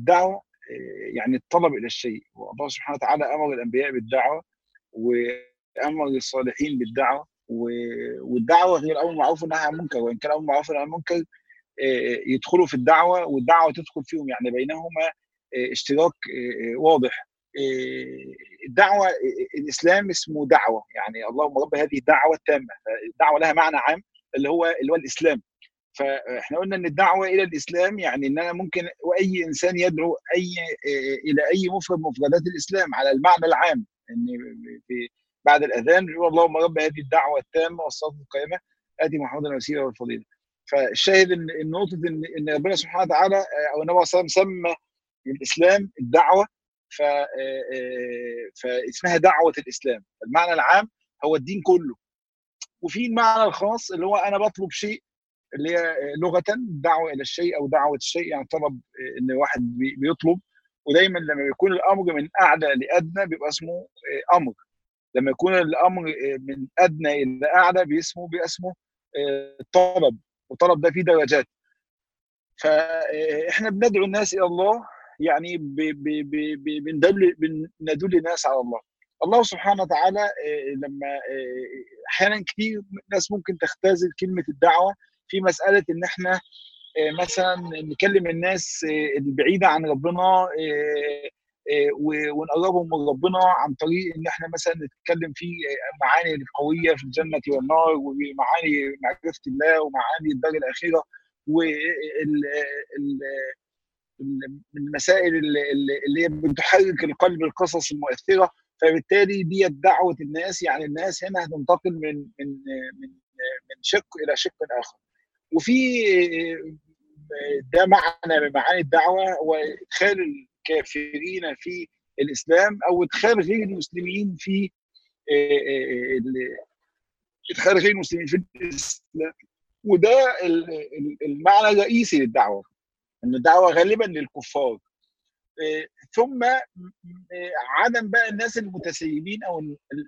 الدعوه يعني الطلب الى الشيء والله سبحانه وتعالى امر الانبياء بالدعوه وامر الصالحين بالدعوه والدعوه هي الامر بالمعروف والنهي عن المنكر وان كان الامر بالمعروف والنهي عن المنكر يدخلوا في الدعوه والدعوه تدخل فيهم يعني بينهما اشتراك واضح الدعوه الاسلام اسمه دعوه يعني اللهم رب هذه الدعوه التامه الدعوه لها معنى عام اللي هو اللي هو الاسلام فاحنا قلنا ان الدعوه الى الاسلام يعني ان انا ممكن واي انسان يدعو اي الى اي مفرد مفردات الاسلام على المعنى العام ان في بعد الاذان يقول اللهم رب هذه الدعوه التامه والصلاه القائمه اتي محمدا الوسيله والفضيله فالشاهد ان النقطه ان ان ربنا سبحانه وتعالى او النبي صلى الله عليه وسلم سمى الاسلام الدعوه ف فاسمها دعوه الاسلام المعنى العام هو الدين كله وفي المعنى الخاص اللي هو انا بطلب شيء اللي هي لغه دعوه الى الشيء او دعوه الشيء يعني طلب ان واحد بيطلب ودايما لما بيكون الامر من اعلى لادنى بيبقى اسمه امر لما يكون الامر من ادنى الى اعلى باسمه باسمه طلب والطلب ده فيه درجات فاحنا بندعو الناس الى الله يعني بندل بندل الناس على الله الله سبحانه وتعالى لما احيانا كتير ناس ممكن تختزل كلمه الدعوه في مساله ان احنا مثلا نكلم الناس البعيده عن ربنا ونقربهم من ربنا عن طريق ان احنا مثلا نتكلم في معاني القويه في الجنه والنار ومعاني معرفه الله ومعاني الدار الاخره من المسائل اللي هي بتحرك القلب القصص المؤثره فبالتالي دي دعوه الناس يعني الناس هنا هتنتقل من من من من شق الى شق اخر وفي ده معنى من معاني الدعوه هو ادخال الكافرين في الاسلام او ادخال غير المسلمين في ادخال غير المسلمين في الاسلام وده المعنى الرئيسي للدعوه ان الدعوه غالبا للكفار ثم عدم بقى الناس المتسيبين او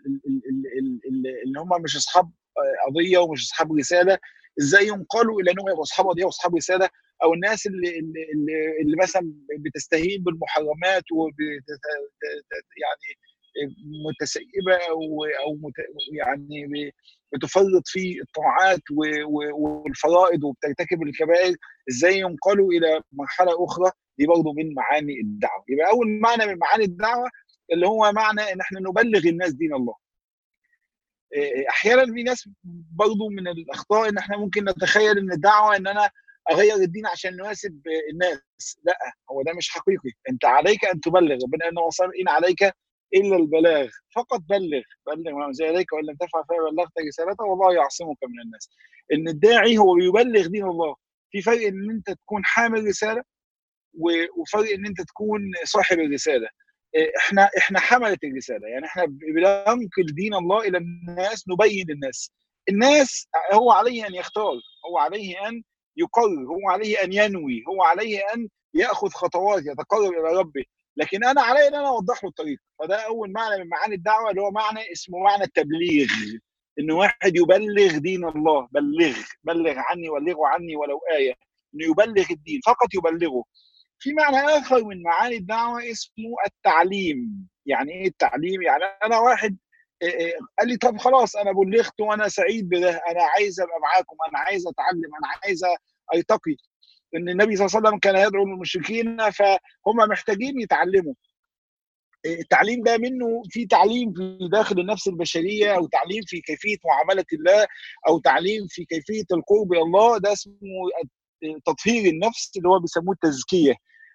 اللي هم مش اصحاب قضيه ومش اصحاب رساله ازاي ينقلوا الى انهم يبقوا اصحاب قضيه واصحاب رساله او الناس اللي اللي, اللي مثلا بتستهين بالمحرمات وبت يعني متسيبه او او مت يعني بتفرط في الطاعات والفرائض وبترتكب الكبائر ازاي ينقلوا الى مرحله اخرى دي برضه من معاني الدعوه يبقى اول معنى من معاني الدعوه اللي هو معنى ان احنا نبلغ الناس دين الله احيانا في ناس برضه من الاخطاء ان احنا ممكن نتخيل ان الدعوه ان انا اغير الدين عشان يناسب الناس لا هو ده مش حقيقي انت عليك ان تبلغ ربنا انه وصل ان عليك الا البلاغ فقط بلغ بلغ ما انزل اليك وان لم تفعل فما بلغت رسالته والله يعصمك من الناس ان الداعي هو بيبلغ دين الله في فرق ان انت تكون حامل رساله وفرق ان انت تكون صاحب الرساله احنا احنا حمله الرساله يعني احنا بننقل دين الله الى الناس نبين للناس الناس هو عليه ان يختار هو عليه ان يقرر هو عليه ان ينوي هو عليه ان ياخذ خطوات يتقرب الى ربه لكن انا علي ان انا اوضح له الطريق فده اول معنى من معاني الدعوه اللي هو معنى اسمه معنى التبليغ ان واحد يبلغ دين الله بلغ بلغ عني ولغوا عني ولو ايه انه يبلغ الدين فقط يبلغه في معنى اخر من معاني الدعوه اسمه التعليم يعني ايه التعليم يعني انا واحد قال لي طب خلاص انا بلغت وانا سعيد بده انا عايز ابقى معاكم انا عايز اتعلم انا عايز ارتقي ان النبي صلى الله عليه وسلم كان يدعو للمشركين فهم محتاجين يتعلموا التعليم ده منه في تعليم في داخل النفس البشريه او تعليم في كيفيه معامله الله او تعليم في كيفيه القرب الى الله ده اسمه تطهير النفس اللي هو بيسموه التزكيه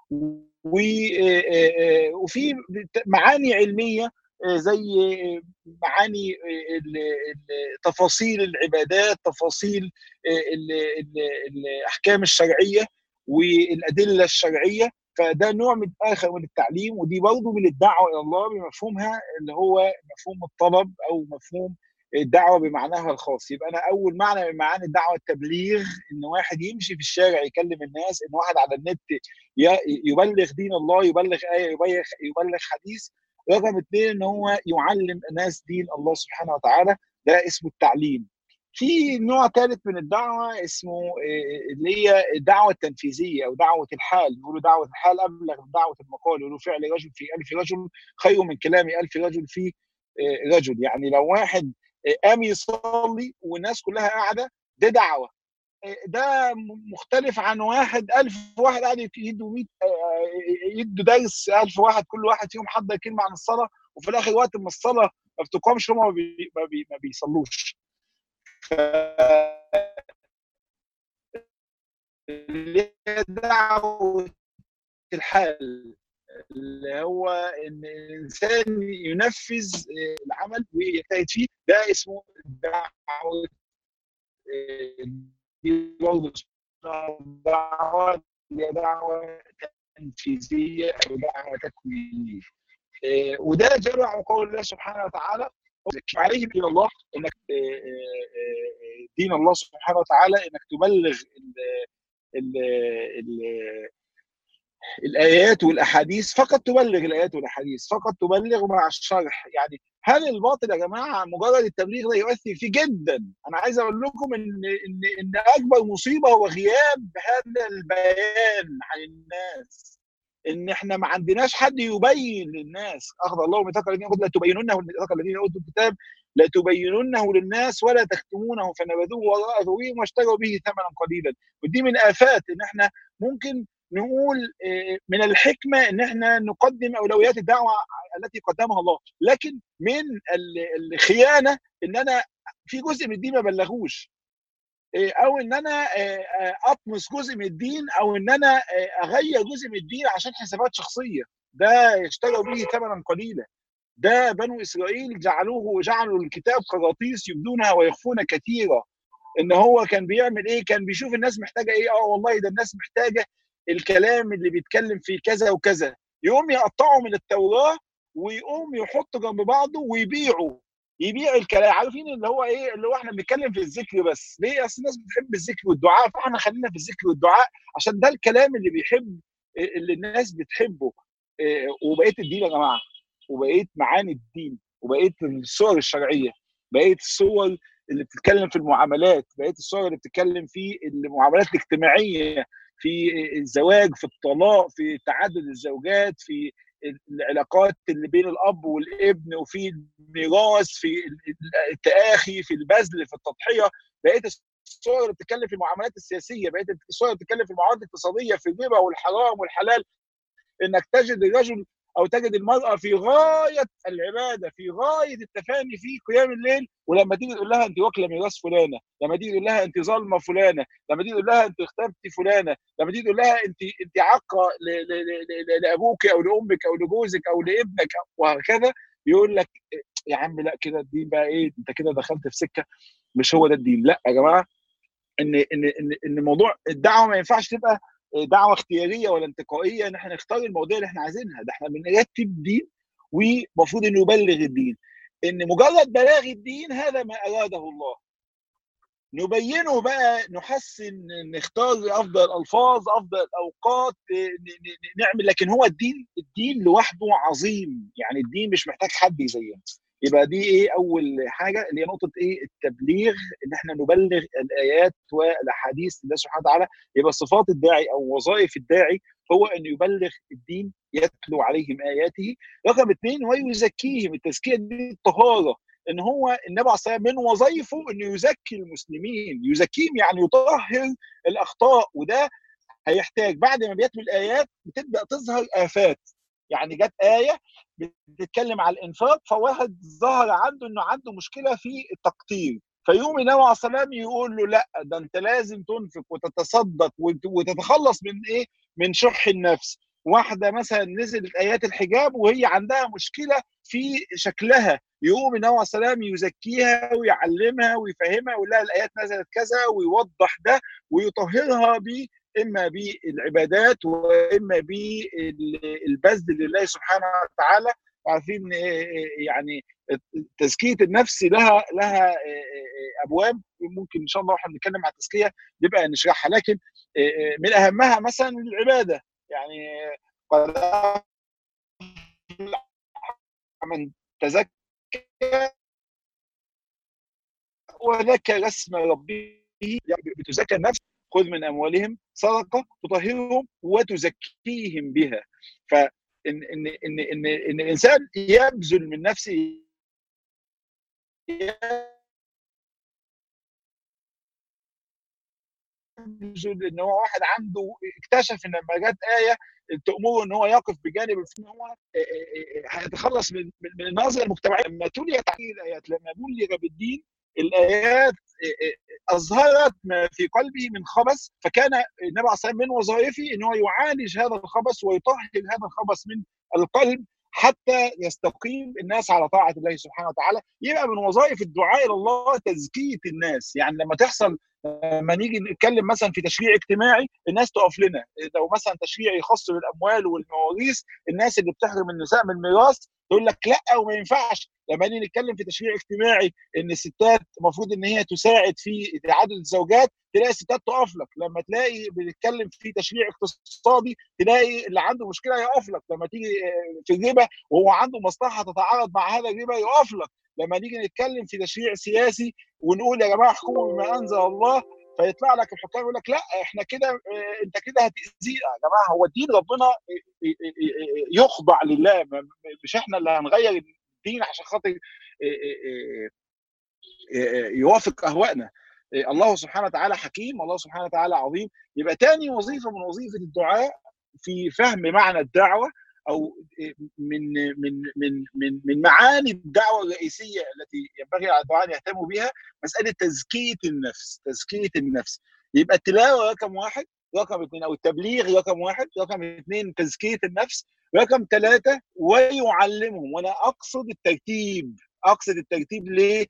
وفي معاني علميه زي معاني تفاصيل العبادات تفاصيل الاحكام الشرعيه والادله الشرعيه فده نوع من اخر من التعليم ودي برضه من الدعوه الى الله بمفهومها اللي هو مفهوم الطلب او مفهوم الدعوه بمعناها الخاص يبقى انا اول معنى من معاني الدعوه التبليغ ان واحد يمشي في الشارع يكلم الناس ان واحد على النت يبلغ دين الله يبلغ ايه يبلغ يبلغ حديث رقم اثنين ان هو يعلم الناس دين الله سبحانه وتعالى ده اسمه التعليم في نوع ثالث من الدعوه اسمه اللي هي الدعوه التنفيذيه او دعوه الحال بيقولوا دعوه الحال ابلغ من دعوه المقال يقولوا فعل رجل في ألف رجل خير من كلام ألف رجل في رجل يعني لو واحد قام يصلي والناس كلها قاعده ده دعوه ده مختلف عن واحد ألف واحد قاعد يدوا 100 يدوا درس ألف واحد كل واحد فيهم حضر كلمه عن الصلاه وفي الاخر وقت ما الصلاه ما بتقامش هم ما, بي ما, بي ما بيصلوش ف دعوه الحال اللي هو ان الانسان ينفذ العمل ويجتهد فيه ده اسمه دعوه دي برضه دعوه دعوه تنفيذيه او دعوه تكوينيه وده جرى عن قول الله سبحانه وتعالى عليهم الى الله انك دين الله سبحانه وتعالى انك تبلغ ال ال ال الايات والاحاديث فقط تبلغ الايات والاحاديث فقط تبلغ مع الشرح يعني هل الباطل يا جماعه مجرد التبليغ ده يؤثر فيه جدا انا عايز اقول لكم ان ان ان اكبر مصيبه هو غياب هذا البيان عن الناس ان احنا ما عندناش حد يبين للناس اخذ الله ميثاق الذين لا تبينونه ميثاق الذين اوتوا الكتاب لا تبيننه للناس ولا تكتمونه فنبذوه وراء ظهورهم واشتروا به ثمنا قليلا ودي من افات ان احنا ممكن نقول من الحكمه ان احنا نقدم اولويات الدعوه التي قدمها الله لكن من الخيانه ان انا في جزء من الدين ما بلغوش او ان انا اطمس جزء من الدين او ان انا اغير جزء من الدين عشان حسابات شخصيه ده يشتروا به ثمنا قليلا ده بنو اسرائيل جعلوه جعلوا الكتاب قراطيس يبدونها ويخفون كثيرا ان هو كان بيعمل ايه كان بيشوف الناس محتاجه ايه اه والله ده الناس محتاجه الكلام اللي بيتكلم فيه كذا وكذا يقوم يقطعوا من التوراه ويقوم يحطوا جنب بعضه ويبيعوا يبيع الكلام عارفين اللي هو ايه اللي هو احنا بنتكلم في الذكر بس ليه اصل الناس بتحب الذكر والدعاء فاحنا خلينا في الذكر والدعاء عشان ده الكلام اللي بيحب اللي الناس بتحبه وبقيه الدين يا جماعه وبقيه معاني الدين وبقيه الصور الشرعيه بقيه الصور اللي بتتكلم في المعاملات بقيه الصور اللي بتتكلم في المعاملات الاجتماعيه في الزواج في الطلاق في تعدد الزوجات في العلاقات اللي بين الاب والابن وفي الميراث في التآخي في البذل في التضحيه بقيه الصور اللي بتتكلم في المعاملات السياسيه بقيه الصور اللي بتتكلم في المعاملات الاقتصاديه في الربا والحرام والحلال انك تجد الرجل او تجد المراه في غايه العباده في غايه التفاني في قيام الليل ولما تيجي تقول لها انت واكله ميراث فلانه لما تيجي تقول لها انت ظالمه فلانه لما تيجي تقول لها انت اخترتي فلانه لما تيجي تقول لها انت انت عاقه لابوك او لامك او لجوزك او لابنك وهكذا يقول لك يا عم لا كده الدين بقى ايه انت كده دخلت في سكه مش هو ده الدين لا يا جماعه ان ان ان ان موضوع الدعوه ما ينفعش تبقى دعوه اختياريه ولا انتقائيه ان احنا نختار المواضيع اللي احنا عايزينها ده احنا بنرتب دين ومفروض انه يبلغ الدين ان مجرد بلاغ الدين هذا ما اراده الله نبينه بقى نحسن نختار افضل الالفاظ افضل الاوقات نعمل لكن هو الدين الدين لوحده عظيم يعني الدين مش محتاج حد يزينه يبقى دي ايه اول حاجه اللي هي نقطه ايه التبليغ ان احنا نبلغ الايات والاحاديث لله سبحانه وتعالى يبقى صفات الداعي او وظائف الداعي هو انه يبلغ الدين يتلو عليهم اياته رقم اثنين ويزكيهم التزكيه دي الطهاره ان هو النبي عليه الصلاه من وظائفه انه يزكي المسلمين يزكيهم يعني يطهر الاخطاء وده هيحتاج بعد ما بيتلو الايات بتبدا تظهر افات يعني جت ايه بتتكلم على الانفاق فواحد ظهر عنده انه عنده مشكله في التقطير فيوم النبي عليه الصلاه يقول له لا ده انت لازم تنفق وتتصدق وتتخلص من ايه؟ من شح النفس واحده مثلا نزلت ايات الحجاب وهي عندها مشكله في شكلها يقوم النبي عليه الصلاه يزكيها ويعلمها ويفهمها ويقول لها الايات نزلت كذا ويوضح ده ويطهرها ب اما بالعبادات واما بالبذل لله سبحانه وتعالى عارفين يعني تزكيه النفس لها لها ابواب ممكن ان شاء الله واحنا بنتكلم على التزكيه نبقى نشرحها لكن من اهمها مثلا العباده يعني قد من تزكى وذكر اسم ربه يعني بتزكى النفس خذ من اموالهم صدقه تطهرهم وتزكيهم بها فان ان ان ان ان, إن الانسان يبذل من نفسه ان هو واحد عنده اكتشف ان لما جت ايه تامره ان هو يقف بجانب ان هو هيتخلص من من النظره المجتمعيه لما تليت عليه الايات لما بلغ بالدين الايات اظهرت ما في قلبه من خبث فكان النبي عليه الصلاه من وظائفه ان هو يعالج هذا الخبث ويطهر هذا الخبث من القلب حتى يستقيم الناس على طاعه الله سبحانه وتعالى يبقى من وظائف الدعاء الى الله تزكيه الناس يعني لما تحصل لما نيجي نتكلم مثلا في تشريع اجتماعي الناس تقف لنا لو مثلا تشريع يخص بالاموال والمواريث الناس اللي بتحرم النساء من الميراث تقول لك لا وما ينفعش لما نيجي نتكلم في تشريع اجتماعي ان الستات المفروض ان هي تساعد في تعدد الزوجات تلاقي الستات تقف لك لما تلاقي بنتكلم في تشريع اقتصادي تلاقي اللي عنده مشكله يقف لك لما تيجي في الربا وهو عنده مصلحه تتعارض مع هذا الربا يقف لك لما نيجي نتكلم في تشريع سياسي ونقول يا جماعه احكموا بما انزل الله فيطلع لك الحكام يقول لك لا احنا كده انت كده هتاذينا يا جماعه هو الدين ربنا يخضع لله مش احنا اللي هنغير الدين عشان خاطر يوافق اهوائنا الله سبحانه وتعالى حكيم الله سبحانه وتعالى عظيم يبقى تاني وظيفه من وظيفه الدعاء في فهم معنى الدعوه او من من من من من معاني الدعوه الرئيسيه التي ينبغي على الدعاء ان يهتموا بها مساله تزكيه النفس، تزكيه النفس. يبقى التلاوه رقم واحد، رقم اثنين او التبليغ رقم واحد، رقم اثنين تزكيه النفس، رقم ثلاثه ويعلمهم وانا اقصد الترتيب، اقصد الترتيب ليه؟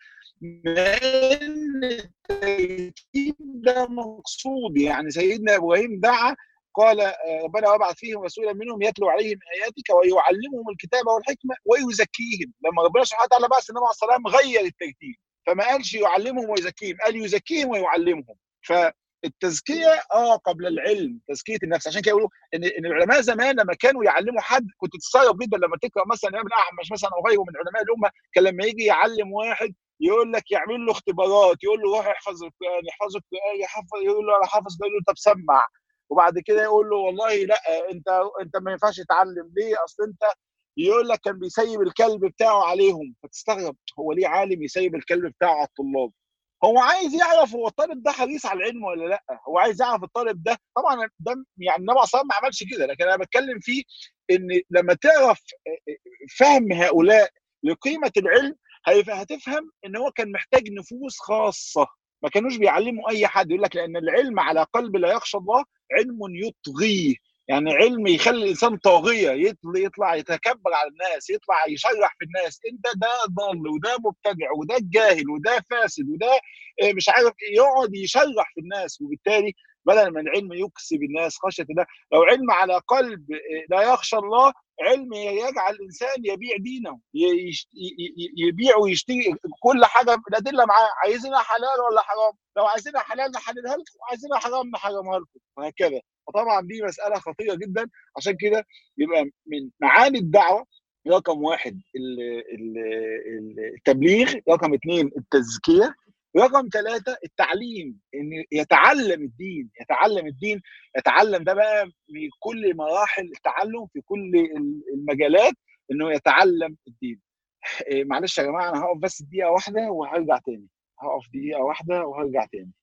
لان الترتيب ده مقصود يعني سيدنا ابراهيم دعا قال ربنا وابعث فيهم رسولا منهم يتلو عليهم اياتك ويعلمهم الكتاب والحكمه ويزكيهم لما ربنا سبحانه وتعالى بعث النبي عليه السلام غير الترتيب فما قالش يعلمهم ويزكيهم قال يزكيهم ويعلمهم فالتزكيه اه قبل العلم تزكيه النفس عشان كده يقولوا ان ان العلماء زمان لما كانوا يعلموا حد كنت تستغرب جدا لما تقرا مثلا الامام الاعمش مثلا او غيره من علماء الامه كان لما يجي يعلم واحد يقول لك يعمل له اختبارات يقول له روح احفظ القران يحفظ القران يحفظ يقول له انا حافظ يقول له طب سمع وبعد كده يقول له والله لا انت انت ما ينفعش تتعلم ليه اصل انت يقول لك كان بيسيب الكلب بتاعه عليهم فتستغرب هو ليه عالم يسيب الكلب بتاعه على الطلاب هو عايز يعرف هو الطالب ده حريص على العلم ولا لا هو عايز يعرف الطالب ده طبعا ده يعني النبي صلى ما عملش كده لكن انا بتكلم فيه ان لما تعرف فهم هؤلاء لقيمه العلم هتفهم ان هو كان محتاج نفوس خاصه ما كانوش بيعلموا اي حد يقول لك لان العلم على قلب لا يخشى الله علم يطغيه يعني علم يخلي الانسان طاغيه يطلع, يطلع يتكبر على الناس يطلع يشرح في الناس انت ده ضال وده مبتدع وده جاهل وده فاسد وده مش عارف يقعد يشرح في الناس وبالتالي بدل ما العلم يكسب الناس خشيه الله لو علم على قلب لا يخشى الله علم يجعل الانسان يبيع دينه يبيع ويشتري كل حاجه الادله معاه عايزينها حلال ولا حرام لو عايزينها حلال نحللها لكم عايزينها حرام نحرمها لكم وهكذا فطبعا دي مساله خطيره جدا عشان كده يبقى من معاني الدعوه رقم واحد التبليغ رقم اثنين التزكيه رقم ثلاثة التعليم ان يتعلم الدين يتعلم الدين يتعلم ده بقى في كل مراحل التعلم في كل المجالات انه يتعلم الدين معلش يا جماعه انا هقف بس دقيقه واحده وهرجع تاني هقف دقيقه واحده وهرجع تاني